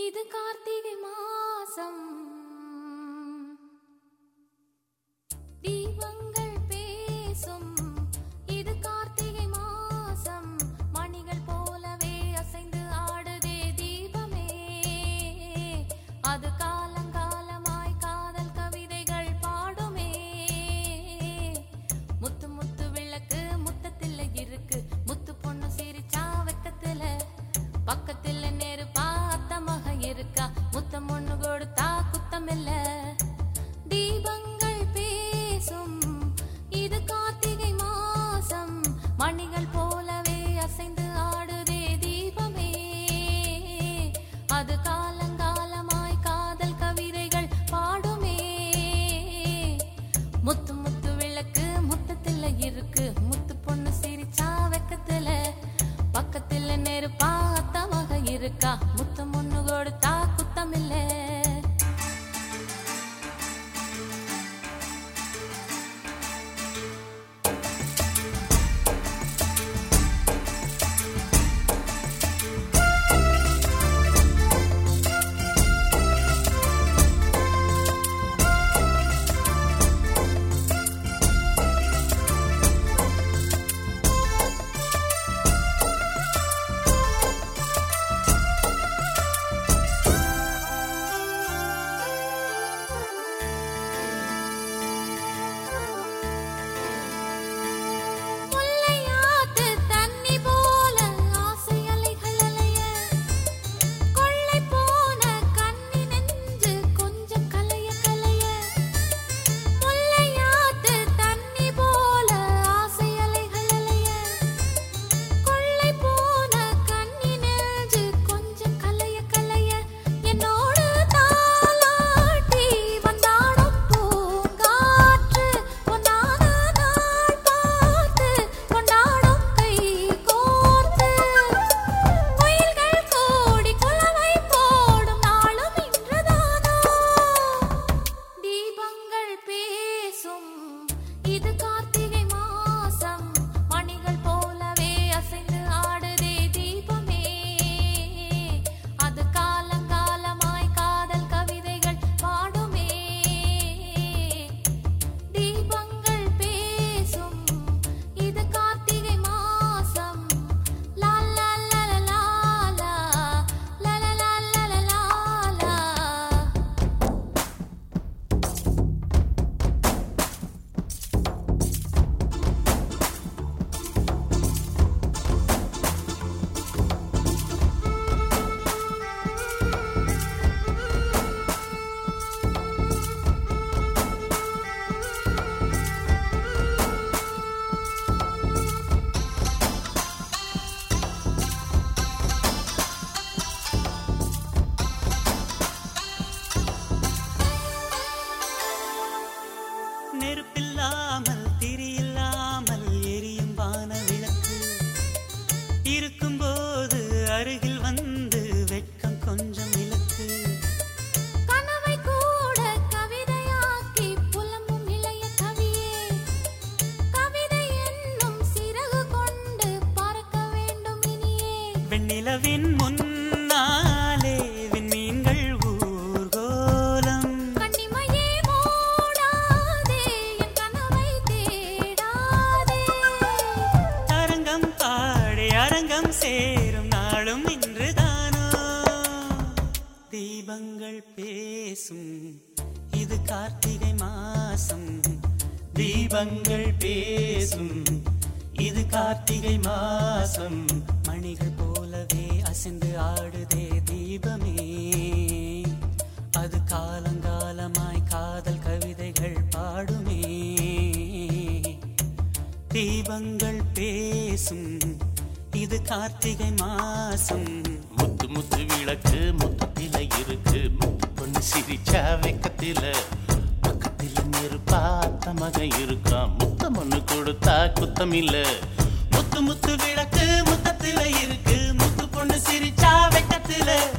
இது கார்த்திகை மாசம் தீபங்கள் பேசும் இது கார்த்திகை மாசம் மணிகள் போலவே அசைந்து ஆடுதே தீபமே அது காலங்காலமாய் காதல் கவிதைகள் பாடுமே முத்து முத்து விளக்கு முத்தத்தில் இருக்கு முத்து பொண்ணு சிரிச்சா வெக்கத்துல பக்கத்துல நெருப்பா அத்தமாக இருக்கா முத்தம் ஒண்ணு கொடுத்தா குத்தமில்ல தீபங்கள் பேசும் இது கார்த்திகை மாசம் மணிகள் போலவே அசைந்து ஆடுதே தீபமே அது காலங்காலமாய் காதல் கவிதைகள் பாடுமே முத்து முத்து விளக்கு முத்தத்துல இருக்கு முத்து பொண்ணு சிரிச்சா வெக்கத்துல பக்கத்துல நெருப்பா அத்தமாக இருக்கா முத்தம் ஒண்ணு கொடுத்தா குத்தமில்ல முல்லையாத்து தண்ணி போல ஆசை அலைகள் அலைய கொள்ளை போன கண்ணி நெஞ்சு கொஞ்சம் கலைய கலைய முல்லையாத்து தண்ணி போல ஆசை அலைகள் அலைய கொள்ளை போன கண்ணி நெஞ்சு கொஞ்சம் கலைய கலைய என்னோடு தாலாட்டி வந்தாடும் பூங்காற்று பொன்னான நாள் பார்த்து கொண்டாடும் கை கோர்த்து குயில்கள் கூடி குலவை போடும் நாளும் இன்றுதானோ தீபங்கள் பேசும் இது கார்த்திகை மாசம் மணிகள் போலவே அசைந்து ஆடுதே தீபமே அது காலங்காலமாய் காதல் கவிதைகள் பாடுமே தீபங்கள் பேசும் இது கார்த்திகை மாசம் லா லா லா லா லா லா லா லா லா லா லா நெருப்பில்லாமல் திரியில்லாமல் எரியும் வான விளக்கு இருக்கும்போது அருகில் வந்து வெட்கம் கொஞ்சம் விளக்கு கனவை கூட கவிதையாக்கி புலம்பும் இளைய கவியே கவிதை என்னும் சிறகு கொண்டு பறக்க வேண்டும் இனியே வெண்ணிலவின் முன்னாலே விண்மீன்கள் ஊர்கோலம் கண்ணிமையே மூடாதே என் கனவை தேடாதே அரங்கம் பாடி அரங்கம் சேரும் நாளும் இன்றுதானோ தீபங்கள் பேசும் இது கார்த்திகை மாசம் தீபங்கள் பேசும் இது கார்த்திகை மாசம் மணிகள் போலவே அசைந்து ஆடுதே தீபமே அது காலங்காலமாய் காதல் கவிதைகள் பாடுமே தீபங்கள் பேசும் இது கார்த்திகை மாசம் முத்து முத்து விளக்கு முத்தத்தில இருக்கு முத்து பொண்ணு சிரிச்சா வெக்கத்தில பக்கத்தில நெருப்பா மக இருக்கா முத்தம் ஒண்ணு கொடுத்தா குத்தம் இல்ல முத்து முத்து விளக்கு முத்தத்தில இருக்கு முத்து பொண்ணு சிரிச்சா வெக்கத்தில